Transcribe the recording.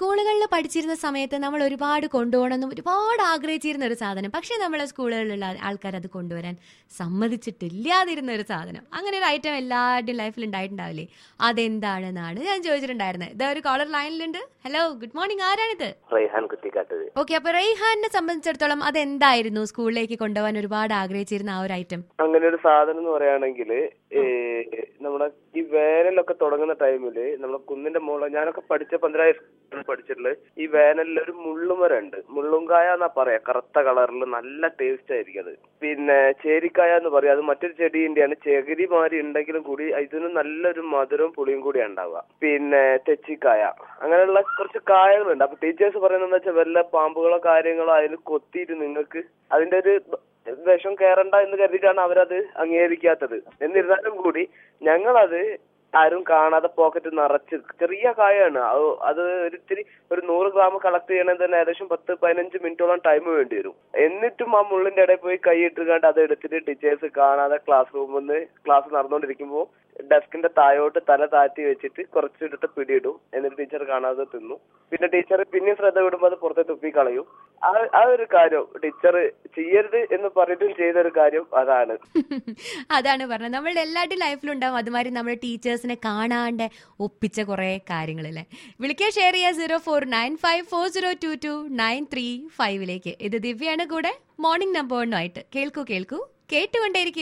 സ്കൂളുകളിൽ പഠിച്ചിരുന്ന സമയത്ത് നമ്മൾ ഒരുപാട് കൊണ്ടുപോകണമെന്നും ഒരുപാട് ആഗ്രഹിച്ചിരുന്ന ഒരു സാധനം പക്ഷെ നമ്മളെ സ്കൂളുകളിലുള്ള ആൾക്കാർ അത് കൊണ്ടുവരാൻ സമ്മതിച്ചിട്ടില്ലാതിരുന്ന ഒരു സാധനം അങ്ങനെ ഒരു ഐറ്റം എല്ലാവരുടെയും ലൈഫിൽ ഉണ്ടായിട്ടുണ്ടാവില്ലേ അതെന്താണെന്നാണ് ഞാൻ ചോദിച്ചിട്ടുണ്ടായിരുന്നത് ഇതാ ഒരു കോളർ ലൈനിലുണ്ട് ഹലോ ഗുഡ് മോർണിംഗ് ആരാണിത് റൈഹാൻ കുറ്റിക്കാട്ടത് ഓക്കെ അപ്പൊ റെയ്ഹാനെ സംബന്ധിച്ചിടത്തോളം അതെന്തായിരുന്നു സ്കൂളിലേക്ക് കൊണ്ടുപോകാൻ ഒരുപാട് ആഗ്രഹിച്ചിരുന്ന ആ ഒരു ഐറ്റം അങ്ങനെ ഒരു സാധനം എന്ന് പറയുകയാണെങ്കിൽ നമ്മുടെ ഈ വേനലൊക്കെ തുടങ്ങുന്ന ടൈമില് നമ്മുടെ കുന്നിന്റെ മുകളിൽ ഞാനൊക്കെ പഠിച്ച പന്ത്രണ്ടായി സ്കൂളിൽ പഠിച്ചിട്ടുള്ളത് ഈ വേനലിൽ ഒരു മുള്ളുമരം ഉണ്ട് മുള്ളുങ്കായ എന്നാ പറയാ കറുത്ത കളറിൽ നല്ല ടേസ്റ്റ് ആയിരിക്കും അത് പിന്നെ ചേരിക്കായ എന്ന് പറയും അത് മറ്റൊരു ചെടീന്റെയാണ് ചകിരി മാതിരി ഉണ്ടെങ്കിലും കൂടി ഇതിന് നല്ലൊരു മധുരവും പുളിയും കൂടി ഉണ്ടാവുക പിന്നെ തെച്ചിക്കായ അങ്ങനെയുള്ള കുറച്ച് കായകളുണ്ട് അപ്പൊ ടീച്ചേഴ്സ് പറയുന്നത് വെച്ചാൽ വല്ല പാമ്പുകളോ കാര്യങ്ങളോ അതിൽ കൊത്തിയിട്ട് നിങ്ങൾക്ക് അതിന്റെ ഒരു വിഷം കയറണ്ട എന്ന് കരുതിയിട്ടാണ് അവരത് അംഗീകരിക്കാത്തത് എന്നിരുന്നാലും കൂടി ഞങ്ങളത് ആരും കാണാതെ പോക്കറ്റ് നിറച്ച് ചെറിയ കായാണ് അത് അത് ഒരു ഇത്തിരി ഒരു നൂറ് ഗ്രാം കളക്ട് ചെയ്യണമെങ്കിൽ തന്നെ ഏകദേശം പത്ത് പതിനഞ്ച് മിനിറ്റോളം ടൈം വേണ്ടി വരും എന്നിട്ടും ആ മുള്ളിന്റെ ഇടയിൽ പോയി കൈ ഇട്ടുകൊണ്ട് അത് എടുത്തിട്ട് ടീച്ചേഴ്സ് കാണാതെ ക്ലാസ് റൂമിൽ നിന്ന് ക്ലാസ് നടന്നുകൊണ്ടിരിക്കുമ്പോൾ ഡെസ്കിന്റെ താഴോട്ട് തല താഴ്ത്തി വെച്ചിട്ട് കുറച്ചെടുത്ത് പിടിയിടും എന്നിട്ട് ടീച്ചർ കാണാതെ തിന്നു പിന്നെ ടീച്ചർ പിന്നെയും ശ്രദ്ധ വിടുമ്പോൾ അത് പുറത്തെ തുപ്പി കളയും ആ ആ ഒരു കാര്യം ടീച്ചർ ചെയ്യരുത് എന്ന് പറഞ്ഞിട്ടും ചെയ്ത ഒരു കാര്യം അതാണ് അതാണ് പറഞ്ഞത് നമ്മളുടെ എല്ലാവരുടെയും ലൈഫിലുണ്ടാവും അതുമാതിരി നമ്മുടെ ടീച്ചേഴ്സിനെ കാണാണ്ട് ഒപ്പിച്ച കുറെ കാര്യങ്ങളല്ലേ വിളിക്കുക ഷെയർ ചെയ്യുക zero four nine five four zero two two nine three ഫൈവിലേക്ക് ഇത് ദിവ്യയാണ് കൂടെ മോർണിംഗ് നമ്പർ ആയിട്ട് കേൾക്കൂ കേൾക്കൂ കേട്ടുകൊണ്ടേയിരിക്കും